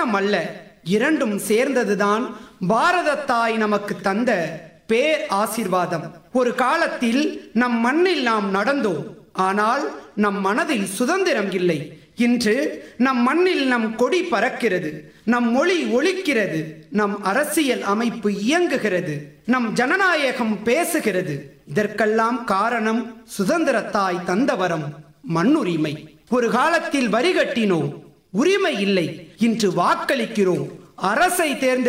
மட்டும் அல்ல இரண்டும் சேர்ந்ததுதான் பாரத தாய் நமக்கு தந்த பேர் ஆசீர்வாதம் ஒரு காலத்தில் நம் மண்ணில் நாம் நடந்தோம் ஆனால் நம் மனதில் சுதந்திரம் இல்லை இன்று நம் மண்ணில் நம் கொடி பறக்கிறது நம் மொழி ஒலிக்கிறது நம் அரசியல் அமைப்பு இயங்குகிறது நம் ஜனநாயகம் பேசுகிறது இதற்கெல்லாம் காரணம் சுதந்திரத்தாய் தந்த வரம் மண்ணுரிமை ஒரு காலத்தில் வரி கட்டினோம் உரிமை இல்லை இன்று வாக்களிக்கிறோம் அரசை தேர்ந்து